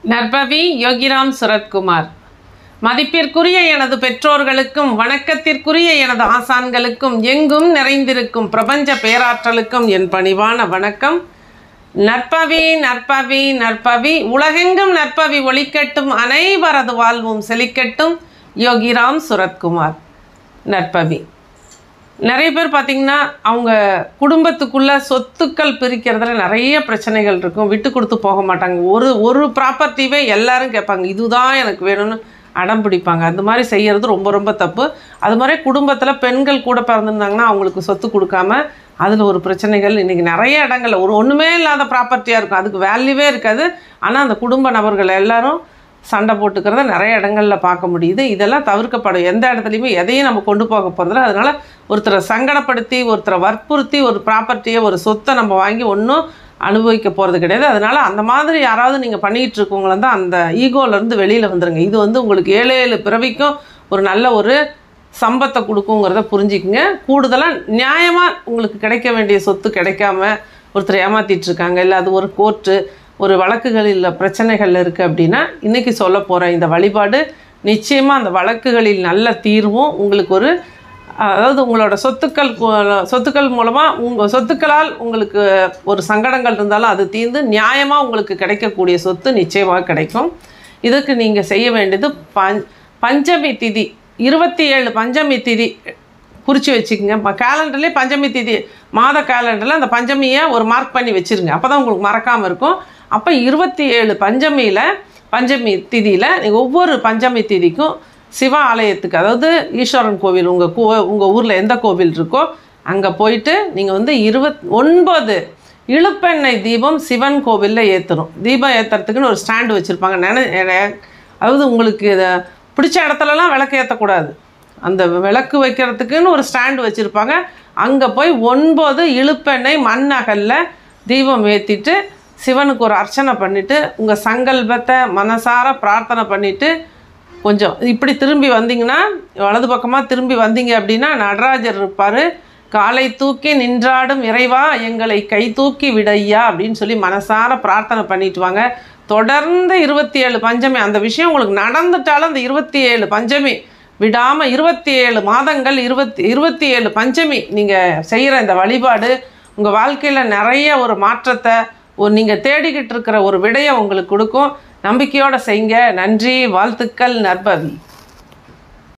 நற்பவி யோகிராம் சுரத்குமார் மதிப்பிற்குரிய எனது பெற்றோர்களுக்கும் வணக்கத்திற்குரிய எனது ஆசான்களுக்கும் எங்கும் நிறைந்திருக்கும் பிரபஞ்ச பேராற்றலுக்கும் என் பணிவான வணக்கம் நற்பவி நற்பவி நற்பவி உலகெங்கும் நற்பவி ஒளிக்கட்டும் அனைவரது வாழ்வும் செழிக்கட்டும் யோகிராம் சுரத்குமார் நற்பவி நிறைய பேர் பார்த்திங்கன்னா அவங்க குடும்பத்துக்குள்ள சொத்துக்கள் பிரிக்கிறதுல நிறைய பிரச்சனைகள் இருக்கும் விட்டு கொடுத்து போக மாட்டாங்க ஒரு ஒரு ப்ராப்பர்ட்டிவே எல்லாரும் கேட்பாங்க இதுதான் எனக்கு வேணும்னு அடம் பிடிப்பாங்க அந்த மாதிரி செய்கிறது ரொம்ப ரொம்ப தப்பு அது மாதிரி குடும்பத்தில் பெண்கள் கூட பிறந்திருந்தாங்கன்னா அவங்களுக்கு சொத்து கொடுக்காம அதில் ஒரு பிரச்சனைகள் இன்றைக்கி நிறைய இடங்கள்ல ஒரு ஒன்றுமே இல்லாத ப்ராப்பர்ட்டியாக இருக்கும் அதுக்கு வேல்யூவே இருக்காது ஆனால் அந்த குடும்ப நபர்கள் எல்லாரும் சண்டை போட்டுக்கிறத நிறைய இடங்களில் பார்க்க முடியுது இதெல்லாம் தவிர்க்கப்படும் எந்த இடத்துலையுமே எதையும் நம்ம கொண்டு போக போகிறதில்ல அதனால் ஒருத்தரை சங்கடப்படுத்தி ஒருத்தரை வற்புறுத்தி ஒரு ப்ராப்பர்ட்டியை ஒரு சொத்தை நம்ம வாங்கி ஒன்றும் அனுபவிக்க போகிறது கிடையாது அதனால் அந்த மாதிரி யாராவது நீங்கள் பண்ணிகிட்டு இருக்கவங்கள தான் அந்த ஈகோலேருந்து வெளியில் வந்துடுங்க இது வந்து உங்களுக்கு ஏழு ஏழு பிறவிக்கும் ஒரு நல்ல ஒரு சம்பத்தை கொடுக்குங்கிறத புரிஞ்சுக்குங்க கூடுதலாக நியாயமாக உங்களுக்கு கிடைக்க வேண்டிய சொத்து கிடைக்காம ஒருத்தர் ஏமாத்திட்டு இருக்காங்க இல்லை அது ஒரு கோர்ட்டு ஒரு வழக்குகளில் பிரச்சனைகள் இருக்குது அப்படின்னா இன்றைக்கி சொல்ல போகிற இந்த வழிபாடு நிச்சயமாக அந்த வழக்குகளில் நல்ல தீர்வும் உங்களுக்கு ஒரு அதாவது உங்களோட சொத்துக்கள் கு- சொத்துக்கள் மூலமாக உங்கள் சொத்துக்களால் உங்களுக்கு ஒரு சங்கடங்கள் இருந்தாலும் அது தீர்ந்து நியாயமாக உங்களுக்கு கிடைக்கக்கூடிய சொத்து நிச்சயமாக கிடைக்கும் இதுக்கு நீங்கள் செய்ய வேண்டியது பஞ் பஞ்சமி திதி இருபத்தி ஏழு பஞ்சமி திதி குறித்து வச்சுக்கோங்க இப்போ கேலண்டர்லேயே பஞ்சமி திதி மாத கேலண்டரில் அந்த பஞ்சமியை ஒரு மார்க் பண்ணி வச்சுருங்க அப்போ தான் உங்களுக்கு மறக்காமல் இருக்கும் அப்போ இருபத்தி ஏழு பஞ்சமியில் பஞ்சமி திதியில் நீங்கள் ஒவ்வொரு பஞ்சமி திதிக்கும் சிவ ஆலயத்துக்கு அதாவது ஈஸ்வரன் கோவில் உங்கள் கோ உங்கள் ஊரில் எந்த கோவில் இருக்கோ அங்கே போயிட்டு நீங்கள் வந்து இருபத் ஒன்பது இழுப்பெண்ணெய் தீபம் சிவன் கோவிலில் ஏற்றணும் தீபம் ஏற்றுறதுக்குன்னு ஒரு ஸ்டாண்டு வச்சுருப்பாங்க நினை என- அதாவது உங்களுக்கு இதை பிடிச்ச இடத்துலலாம் விளக்கு ஏற்றக்கூடாது அந்த விளக்கு வைக்கிறதுக்குன்னு ஒரு ஸ்டாண்டு வச்சுருப்பாங்க அங்கே போய் ஒன்பது இழுப்பெண்ணெய் மண் அகல்ல தீபம் ஏற்றிட்டு சிவனுக்கு ஒரு அர்ச்சனை பண்ணிவிட்டு உங்கள் சங்கல்பத்தை மனசார பிரார்த்தனை பண்ணிவிட்டு கொஞ்சம் இப்படி திரும்பி வந்தீங்கன்னா வலது பக்கமாக திரும்பி வந்தீங்க அப்படின்னா நடராஜர் இருப்பார் காலை தூக்கி நின்றாடும் இறைவா எங்களை கை தூக்கி விடையா அப்படின்னு சொல்லி மனசார பிரார்த்தனை பண்ணிட்டு வாங்க தொடர்ந்து இருபத்தி ஏழு பஞ்சமி அந்த விஷயம் உங்களுக்கு நடந்துட்டாலும் அந்த இருபத்தி ஏழு பஞ்சமி விடாமல் இருபத்தி ஏழு மாதங்கள் இருபத்தி இருபத்தி ஏழு பஞ்சமி நீங்கள் செய்கிற இந்த வழிபாடு உங்கள் வாழ்க்கையில் நிறைய ஒரு மாற்றத்தை ஒரு நீங்கள் தேடிக்கிட்டு இருக்கிற ஒரு விடையை உங்களுக்கு கொடுக்கும் நம்பிக்கையோடு செய்யுங்க நன்றி வாழ்த்துக்கள் நற்பவி